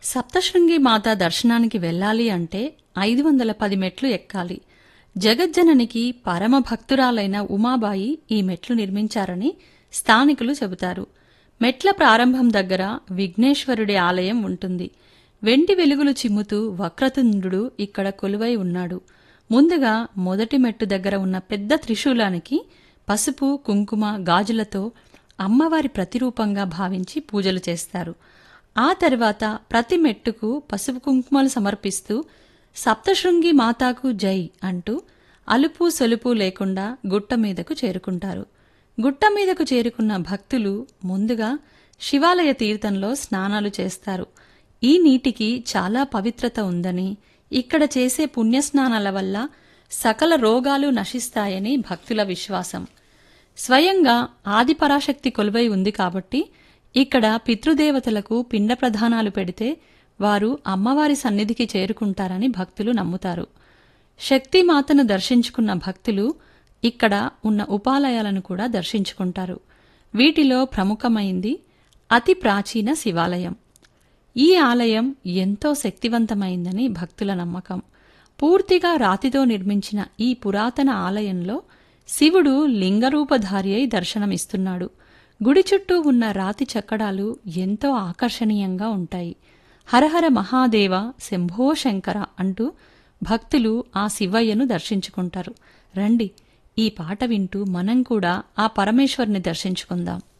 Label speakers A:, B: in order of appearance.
A: సప్తశృంగి మాత దర్శనానికి వెళ్ళాలి అంటే ఐదు వందల పది మెట్లు ఎక్కాలి జగజ్జననికి పరమ భక్తురాలైన ఉమాబాయి ఈ మెట్లు నిర్మించారని స్థానికులు చెబుతారు మెట్ల ప్రారంభం దగ్గర విఘ్నేశ్వరుడి ఆలయం ఉంటుంది వెండి వెలుగులు చిమ్ముతూ వక్రతుండు ఇక్కడ కొలువై ఉన్నాడు ముందుగా మొదటి మెట్టు దగ్గర ఉన్న పెద్ద త్రిశూలానికి పసుపు కుంకుమ గాజులతో అమ్మవారి ప్రతిరూపంగా భావించి పూజలు చేస్తారు ఆ తర్వాత ప్రతి మెట్టుకు పసుపు కుంకుమలు సమర్పిస్తూ సప్తశృంగి మాతాకు జై అంటూ అలుపు సొలుపు లేకుండా గుట్ట మీదకు చేరుకుంటారు గుట్ట మీదకు చేరుకున్న భక్తులు ముందుగా శివాలయ తీర్థంలో స్నానాలు చేస్తారు ఈ నీటికి చాలా పవిత్రత ఉందని ఇక్కడ చేసే పుణ్యస్నానాల వల్ల సకల రోగాలు నశిస్తాయని భక్తుల విశ్వాసం స్వయంగా ఆదిపరాశక్తి కొలువై ఉంది కాబట్టి ఇక్కడ పితృదేవతలకు పిండ ప్రధానాలు పెడితే వారు అమ్మవారి సన్నిధికి చేరుకుంటారని భక్తులు నమ్ముతారు శక్తిమాతను దర్శించుకున్న భక్తులు ఇక్కడ ఉన్న ఉపాలయాలను కూడా దర్శించుకుంటారు వీటిలో ప్రముఖమైంది అతి ప్రాచీన శివాలయం ఈ ఆలయం ఎంతో శక్తివంతమైందని భక్తుల నమ్మకం పూర్తిగా రాతితో నిర్మించిన ఈ పురాతన ఆలయంలో శివుడు లింగరూపధారి అయి దర్శనమిస్తున్నాడు గుడి చుట్టూ ఉన్న రాతి చక్కడాలు ఎంతో ఆకర్షణీయంగా ఉంటాయి హరహర మహాదేవ శంభో శంకర అంటూ భక్తులు ఆ శివయ్యను దర్శించుకుంటారు రండి ఈ పాట వింటూ మనం కూడా ఆ పరమేశ్వరుని దర్శించుకుందాం